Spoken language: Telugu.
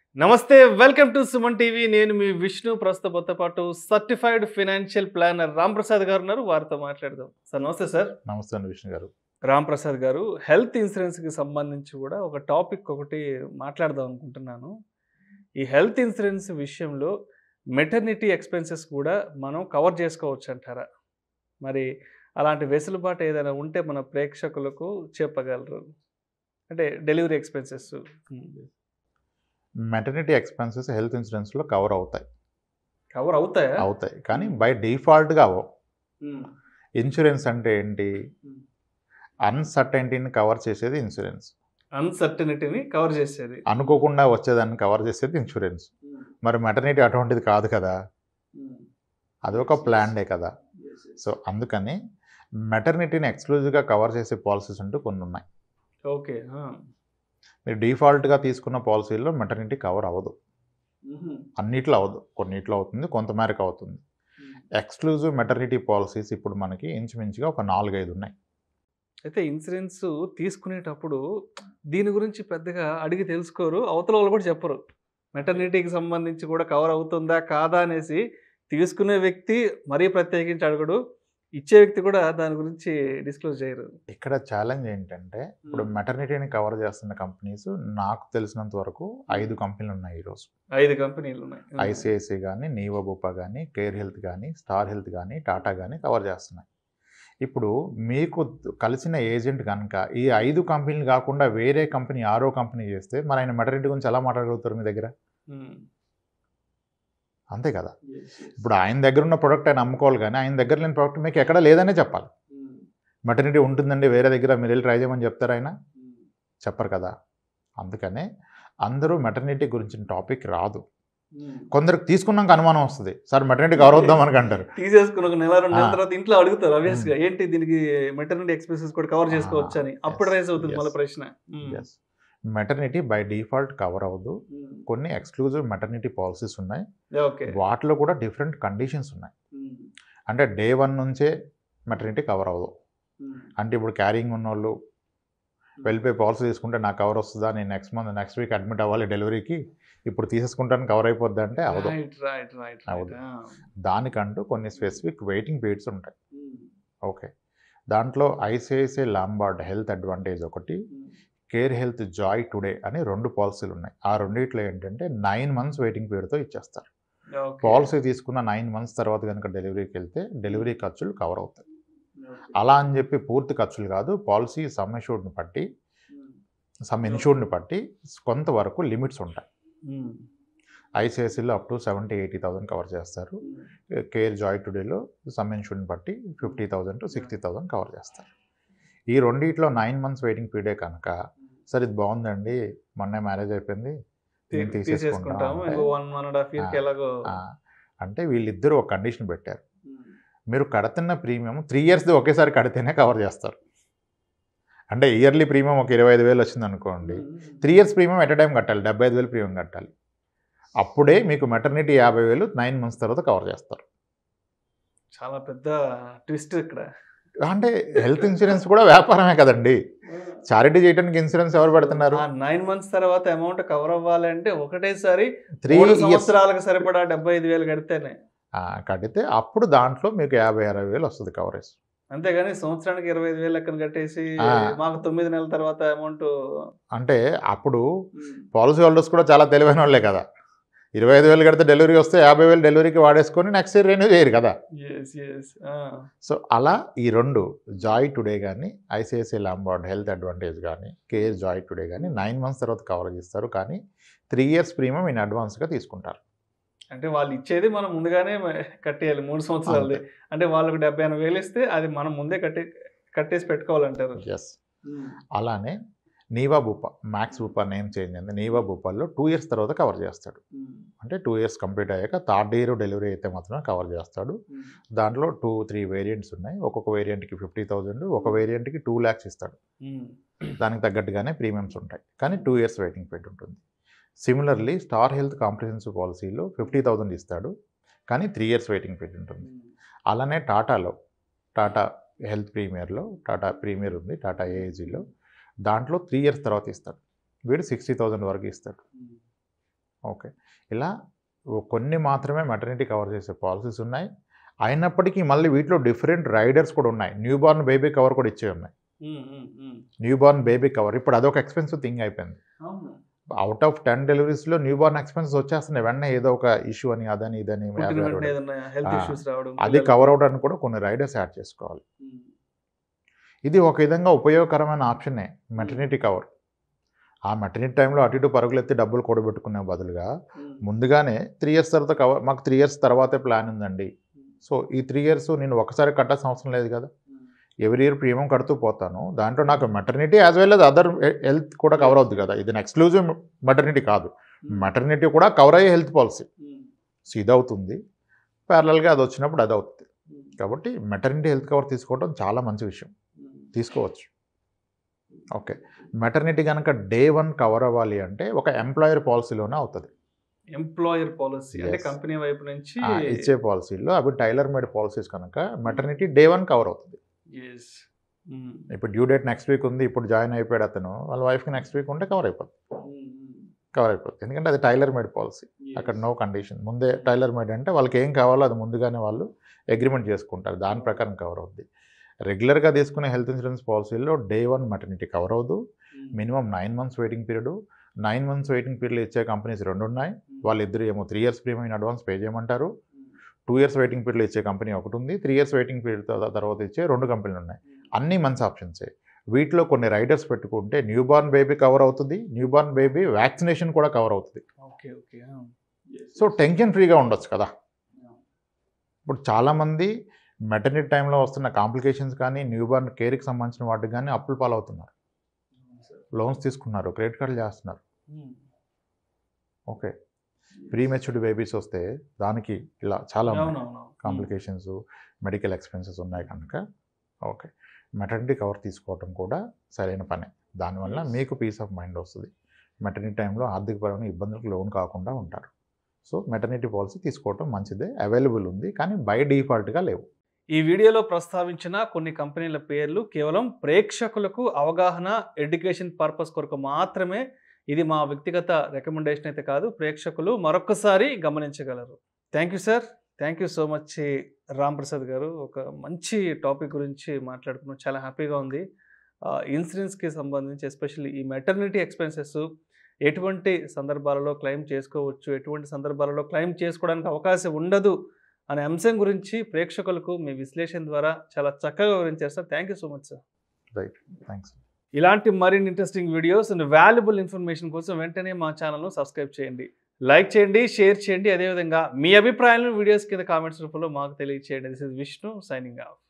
నమస్తే వెల్కమ్ టు సుమన్ టీవీ నేను మీ విష్ణు ప్రస్తుతంతో పాటు certified financial planner Ram Prasad garu ఉన్నారు వారితో మాట్లాడదాం సార్ నమస్తే సార్ నమస్తే అండి విష్ణు గారు రామ్ ప్రసాద్ గారు హెల్త్ ఇన్సూరెన్స్కి సంబంధించి కూడా ఒక టాపిక్ ఒకటి మాట్లాడదాం అనుకుంటున్నాను ఈ హెల్త్ ఇన్సూరెన్స్ విషయంలో మెటర్నిటీ ఎక్స్పెన్సెస్ కూడా మనం కవర్ చేసుకోవచ్చు అంటారా మరి అలాంటి వెసులుబాటు ఏదైనా ఉంటే మన ప్రేక్షకులకు చెప్పగలరు అంటే delivery expenses maternity expenses health ఇన్సూరెన్స్లో కవర్ అవుతాయి కవర్ అవుతాయా అవుతాయి కానీ బై డిఫాల్ట్గా అవ్వవు ఉమ్. ఇన్సూరెన్స్ అంటే ఏంటి Hmm. అన్సర్టైనిటీని కవర్ చేసేది ఇన్సూరెన్స్ అన్సర్టనిటీని కవర్ చేసేది అనుకోకుండా వచ్చేదాన్ని కవర్ చేసేది ఇన్సూరెన్స్ మరి మెటర్నిటీ అటువంటిది కాదు కదా అది ఒక ప్లాన్డే కదా సో అందుకని మెటర్నిటీని ఎక్స్క్లూజివ్గా కవర్ చేసే పాలసీస్ అంటూ కొన్ని ఉన్నాయి ఓకే మీరు డిఫాల్ట్గా తీసుకున్న పాలసీల్లో మెటర్నిటీ కవర్ అవ్వదు అన్నిట్లో అవ్వదు కొన్నిట్లో అవుతుంది కొంతమేరకు అవుతుంది ఎక్స్క్లూజివ్ మెటర్నిటీ పాలసీస్ ఇప్పుడు మనకి ఇంచుమించుగా ఒక నాలుగైదు ఉన్నాయి అయితే ఇన్సూరెన్స్ తీసుకునేటప్పుడు దీని గురించి పెద్దగా అడిగి తెలుసుకోరు అవతల వాళ్ళు కూడా చెప్పరు మెటర్నిటీకి సంబంధించి కూడా కవర్ అవుతుందా కాదా అనేసి తీసుకునే వ్యక్తి మరీ ప్రత్యేకించి అడగడు ఇచ్చే వ్యక్తి కూడా దాని గురించి డిస్క్లోజ్ చేయరు ఇక్కడ ఛాలెంజ్ ఏంటంటే ఇప్పుడు మెటర్నిటీని కవర్ చేస్తున్న కంపెనీస్ నాకు తెలిసినంత వరకు ఐదు కంపెనీలు ఉన్నాయి ఈరోజు ఐదు కంపెనీలు ఉన్నాయి ఐసిఐసి కానీ నీవబూపా కానీ కేర్ హెల్త్ కానీ స్టార్ హెల్త్ కానీ టాటా కానీ కవర్ చేస్తున్నాయి ఇప్పుడు మీకు కలిసిన ఏజెంట్ కనుక ఈ ఐదు కంపెనీలు కాకుండా వేరే కంపెనీ ఆరో కంపెనీ చేస్తే మరి ఆయన మెటర్నిటీ గురించి ఎలా మాట్లాడగలుగుతారు మీ దగ్గర ఉమ్. అంతే కదా ఇప్పుడు ఆయన దగ్గర ఉన్న ప్రోడక్ట్ ఆయన అమ్ముకోవాలి కానీ ఆయన దగ్గర లేని ప్రోడక్ట్ మీకు ఎక్కడ లేదనే చెప్పాలి ఉమ్. మెటర్నిటీ ఉంటుందండి వేరే దగ్గర మీరు వెళ్ళి ట్రై చేయమని చెప్తారు ఆయన ఉమ్. చెప్పరు కదా అందుకనే అందరూ మెటర్నిటీ గురించిన టాపిక్ రాదు ఉమ్. కొందరికి తీసుకున్నాక అనుమానం వస్తుంది సార్ మెటర్నిటీ కవర్ అవుద్దాం మనకు అంటారు తీసేసుకుని ఒక నెల రెండు నెలల ఆ. తర్వాత ఇంట్లో అడుగుతారు obvious గా ఏంటి దీనికి మెటర్నిటీ ఎక్స్పెన్సెస్ కూడా కవర్ చేసుకోవచ్చు అని అప్పుడు yes, రైజ్ అవుతుంది yes. మళ్ళీ ప్రశ్న um. Yes maternity by default cover అవ్వదు ఉమ్. కొన్ని ఎక్స్క్లూజివ్ మెటర్నిటీ పాలసీస్ ఉన్నాయి ఓకే వాటిలో కూడా డిఫరెంట్ కండిషన్స్ ఉన్నాయి ఉమ్. అంటే డే వన్ నుంచే మెటర్నిటీ కవర్ అవ్వదు ఉమ్. అంటే ఇప్పుడు క్యారింగ్ ఉన్నోళ్ళు వెళ్ళిపోయి పాలసీ తీసుకుంటే నాకు కవర్ వస్తుందా నేను next month next week admit అవ్వాలి డెలివరీకి ఇప్పుడు తీసేసుకుంటాను కవర్ అయిపోద్ది అంటే అవ్వదు రైట్ రైట్ రైట్ అవదు. రైట్ ఆ. దానికంటూ కొన్ని స్పెసిఫిక్ వెయిటింగ్ పీరియడ్స్ ఉంటాయి ఉమ్. ఓకే దాంట్లో ఐసిఐసిఐ లాంబార్డ్ హెల్త్ అడ్వాంటేజ్ ఒకటి um. Care health joy today అని రెండు పాలసీలు ఉన్నాయి ఆ రెండిట్లో ఏంటంటే నైన్ మంత్స్ వెయిటింగ్ పీరియడ్తో ఇచ్చేస్తారు ఓకే. పాలసీ తీసుకున్న నైన్ మంత్స్ తర్వాత కనుక డెలివరీకి వెళ్తే డెలివరీ ఖర్చులు కవర్ అవుతాయి ఓకే. అలా అని చెప్పి పూర్తి ఖర్చులు కాదు పాలసీ సమ్ ఇన్షూర్డ్ని బట్టి ఉమ్. సమ్ ఇన్షూర్డ్ని బట్టి కొంతవరకు లిమిట్స్ ఉంటాయి ఉమ్. ఐసిఐసిలో up to seventy eighty thousand cover చేస్తారు ఉమ్. కేర్ జాయ్ టుడేలో సమ్ ఇన్షూర్ని బట్టి fifty thousand to sixty thousand cover చేస్తారు ఈ రెండిట్లో నైన్ మంత్స్ వెయిటింగ్ పీరియడే కనుక సరే ఇది బాగుందండి మొన్నే మ్యారేజ్ అయిపోయింది నేను తీ- తీసేసుకుంటాం తీసేసుకుంటాము అంటే, ఇంకో one one and half year కి ఆ. ఎలాగో ఆ, అంటే వీళ్ళిద్దరూ ఒక కండిషన్ పెట్టారు ఉమ్. మీరు కడుతున్న ప్రీమియం త్రీ ఇయర్స్ది ఒకేసారి కడితేనే కవర్ చేస్తారు అంటే ఇయర్లీ ప్రీమియం ఒక ఇరవై ఐదు వేలు వచ్చింది అనుకోండి three years premium at time కట్టాలి డెబ్బై ఐదు వేలు ప్రీమియం కట్టాలి అప్పుడే మీకు మెటర్నిటీ యాభై వేలు నైన్ మంత్స్ తర్వాత కవర్ చేస్తారు చాలా పెద్ద ట్విస్ట్ ఇక్కడ అంటే హెల్త్ ఇన్సూరెన్స్ కూడా వ్యాపారమే కదండి చారిటీ చేయడానికి ఇన్సూరెన్స్ ఎవరు పెడుతున్నారు ఆ నైన్ మంత్స్ తర్వాత అమౌంట్ కవర్ అవ్వాలంటే ఒకటేసారి త్రీ మూడు ఇయర్స్ సంవత్సరాలకు సరిపడా డెబ్బై ఐదు వేలు కడితేనే కడితే అప్పుడు దాంట్లో మీకు యాభై అరవై వేలు వస్తుంది కవరేజ్ అంతేగాని సంవత్సరానికి ఇరవై ఐదు వేలు లెక్కన కట్టేసి ఆ. మాకు తొమ్మిది నెలల తర్వాత అమౌంట్ అంటే అప్పుడు పాలసీ హోల్డర్స్ కూడా చాలా తెలివైన వాళ్ళే కదా ఇరవై ఐదు వేలు కడితే డెలివరీ వస్తే యాభై వేలు డెలివరీకి వాడేసుకొని నెక్స్ట్ ఇయర్ రెన్యూ చేయరు కదా ఎస్ ఎస్ సో అలా ఈ రెండు జాయ్ టుడే కానీ ఐసిఐసిఐ లాంబార్డ్ హెల్త్ అడ్వాంటేజ్ కానీ కేర్ జాయ్ టుడే కానీ నైన్ మంత్స్ తర్వాత కవర్ చేస్తారు కానీ త్రీ ఇయర్స్ ప్రీమియం ఇన్ అడ్వాన్స్గా తీసుకుంటారు అంటే వాళ్ళు ఇచ్చేది మనం ముందుగానే కట్టేయాలి మూడు సంవత్సరాలది అంతే. అంటే వాళ్ళకి డెబ్బై ఎనభై వేలు ఇస్తే అది మనం ముందే కట్టి కట్టేసి పెట్టుకోవాలంటారు ఎస్ అలానే Niva Bupa Max Bupa name change అయింది నీవా బూపాల్లో టూ ఇయర్స్ తర్వాత కవర్ చేస్తాడు అంటే టూ ఇయర్స్ కంప్లీట్ అయ్యాక థర్డ్ ఇయర్ డెలివరీ అయితే మాత్రమే కవర్ చేస్తాడు దాంట్లో టూ త్రీ వేరియంట్స్ ఉన్నాయి ఒక్కొక్క వేరియంట్కి ఫిఫ్టీ థౌజండ్ ఒక వేరియంట్కి టూ ల్యాక్స్ ఇస్తాడు దానికి తగ్గట్టుగానే ప్రీమియమ్స్ ఉంటాయి కానీ టూ ఇయర్స్ వెయిటింగ్ పీరియడ్ ఉంటుంది సిమిలర్లీ స్టార్ హెల్త్ కాంప్రిహెన్సివ్ పాలసీలో ఫిఫ్టీ థౌజండ్ ఇస్తాడు కానీ త్రీ ఇయర్స్ వెయిటింగ్ పీరియడ్ ఉంటుంది అలానే టాటాలో టాటా హెల్త్ ప్రీమియర్లో టాటా ప్రీమియర్ ఉంది టాటా ఏఏజీలో దాంట్లో త్రీ ఇయర్స్ తర్వాత ఇస్తాడు వీడు సిక్స్టీ థౌజండ్ వరకు ఇస్తాడు ఓకే ఇలా ఓ కొన్ని మాత్రమే మెటర్నిటీ కవర్ చేసే పాలసీస్ ఉన్నాయి అయినప్పటికీ మళ్ళీ వీటిలో డిఫరెంట్ రైడర్స్ కూడా ఉన్నాయి న్యూ బార్న్ బేబీ కవర్ కూడా ఇచ్చే ఉన్నాయి న్యూ బార్న్ బేబీ కవర్ ఇప్పుడు అదొక ఎక్స్పెన్సివ్ థింగ్ అయిపోయింది అవును అవుట్ ఆఫ్ టెన్ డెలివరీస్లో న్యూ బార్న్ ఎక్స్పెన్సెస్ వచ్చేస్తున్నాయి వెంటనే ఏదో ఒక ఇష్యూ అని అదని ఇదని పుట్టిన యాభై వెంటనే అరవై. ఏదైనా హెల్త్ ఆ, ఇష్యూస్ రావడం అది పిల్లలు- కవర్ అవడానికి కూడా కొన్ని రైడర్స్ యాడ్ చేసుకోవాలి ఉమ్, ఇది ఒక విధంగా ఉపయోగకరమైన ఆప్షనే మెటర్నిటీ కవర్ ఆ మెటర్నిటీ టైంలో అటు ఇటు పరుగులు ఎత్తి డబ్బులు కూడబెట్టుకునే బదులుగా ఉమ్, ముందుగానే త్రీ ఇయర్స్ తర్వాత కవర్ మాకు త్రీ ఇయర్స్ తర్వాతే ప్లాన్ ఉందండి సో ఈ త్రీ ఇయర్స్ నేను ఒకసారి కట్టాల్సిన అవసరం లేదు కదా ఉమ్, ఎవ్రీ ఇయర్ ప్రీమియం కడుతూ పోతాను దాంట్లో నాకు maternity as well as other health కూడా కవర్ అవుద్ది కదా ఇది ఎక్స్క్లూజివ్ మెటర్నిటీ కాదు ఉమ్, మెటర్నిటీ కూడా కవర్ అయ్యే హెల్త్ పాలసీ ఉమ్, సో ఇది అవుతుంది ప్యారలల్గా అది వచ్చినప్పుడు అది అవుతుంది ఉమ్, కాబట్టి మెటర్నిటీ హెల్త్ కవర్ తీసుకోవడం చాలా మంచి విషయం ఉమ్, తీసుకోవచ్చు ఓకే మెటర్నిటీ కనుక డే వన్ కవర్ అవ్వాలి అంటే ఒక ఎంప్లాయర్ పాలసీలోనే అవుతుంది ఎంప్లాయర్ పాలసీ అంటే Yes. కంపెనీ వైపు నుంచి ఆ, ఇచ్చే పాలసీలో అవి టైలర్ మేడ్ పాలసీస్ కనుక మెటర్నిటీ డే వన్ కవర్ అవుతుంది Yes. ఉమ్, ఇప్పుడు డ్యూ డేట్ నెక్స్ట్ వీక్ ఉంది ఇప్పుడు జాయిన్ అయిపోయాడు అతను వాళ్ళ వైఫ్కి నెక్స్ట్ వీక్ ఉంటే కవర్ అయిపోతుంది ఉమ్, ఉమ్, కవర్ అయిపోతుంది ఎందుకంటే అది టైలర్ మేడ్ పాలసీ yes. అక్కడ నో కండిషన్ ముందే టైలర్ మేడ్ అంటే వాళ్ళకి ఏం కావాలో అది ముందుగానే వాళ్ళు అగ్రిమెంట్ చేసుకుంటారు దాని ప్రకారం కవర్ అవుద్ది రెగ్యులర్గా తీసుకునే హెల్త్ ఇన్సూరెన్స్ పాలసీలో డే వన్ మెటర్నిటీ కవర్ అవ్వదు um, minimum nine months waiting period nine months waiting period ఇచ్చే కంపెనీస్ రెండు ఉన్నాయి ఉమ్, వాళ్ళిద్దరు ఏమో three years premium advance pay చేయమంటారు um, two years waiting period ఇచ్చే కంపెనీ ఒకటి ఉంది త్రీ ఇయర్స్ వెయిటింగ్ పీరియడ్ తర్వాత ఇచ్చే రెండు కంపెనీలు ఉన్నాయి ఉమ్, అన్నీ మంచి ఆప్షన్సే వీటిలో కొన్ని రైడర్స్ పెట్టుకుంటే న్యూ బార్న్ బేబీ కవర్ అవుతుంది న్యూ బార్న్ బేబీ వ్యాక్సినేషన్ కూడా కవర్ అవుతుంది ఓకే ఓకే ఆ, yes, సో yes. టెన్షన్ ఫ్రీగా ఉండొచ్చు కదా ఆ, ఇప్పుడు చాలామంది మెటర్నిటీ టైంలో వస్తున్న కాంప్లికేషన్స్ కానీ న్యూ బార్న్ కేర్కి సంబంధించిన వాటికి కానీ అప్పులు పాలవుతున్నారు అవును సార్. లోన్స్ తీసుకున్నారు క్రెడిట్ కార్డులు చేస్తున్నారు um, okay pre matured babies వస్తే దానికి ఇలా చాలా ఉన్నాయి అవునవును కాంప్లికేషన్స్ మెడికల్ ఎక్స్పెన్సెస్ ఉన్నాయి కనుక ఓకే మెటర్నిటీ కవర్ తీసుకోవడం కూడా సరైన పనే దానివల్ల Yes. మీకు పీస్ ఆఫ్ మైండ్ వస్తుంది మెటర్నిటీ టైంలో ఆర్థికపరమైన ఇబ్బందులకు లోన్ కాకుండా ఉంటారు సో మెటర్నిటీ పాలసీ తీసుకోవడం మంచిదే అవైలబుల్ ఉంది కానీ బై డిఫాల్ట్గా లేవు ఈ వీడియోలో ప్రస్తావించిన కొన్ని కంపెనీల పేర్లు కేవలం ప్రేక్షకులకు అవగాహన ఎడ్యుకేషన్ పర్పస్ కొరకు మాత్రమే ఇది మా వ్యక్తిగత రికమెండేషన్ అయితే కాదు ప్రేక్షకులు మరొకసారి గమనించగలరు thank you sir thank you so much Ram Prasad garu ఒక మంచి టాపిక్ గురించి మాట్లాడుకున్నాం చాలా హ్యాపీగా ఉంది ఇన్సూరెన్స్కి సంబంధించి ఎస్పెషల్లీ ఈ మెటర్నిటీ ఎక్స్పెన్సెస్ ఎటువంటి సందర్భాలలో క్లెయిమ్ చేసుకోవచ్చు ఎటువంటి సందర్భాలలో క్లెయిమ్ చేసుకోవడానికి అవకాశం ఉండదు అనే అంశం గురించి ప్రేక్షకులకు మీ విశ్లేషణ ద్వారా చాలా చక్కగా వివరించారు sir thank you so much sir right thanks ఇలాంటి మరిన్ని interesting videos and valuable information కోసం వెంటనే మా ఛానల్ను సబ్స్క్రైబ్ చేయండి లైక్ చేయండి షేర్ చేయండి అదేవిధంగా మీ అభిప్రాయాలను వీడియోస్ కింద కామెంట్స్ రూపంలో మాకు తెలియచేయండి this is Vishnu signing of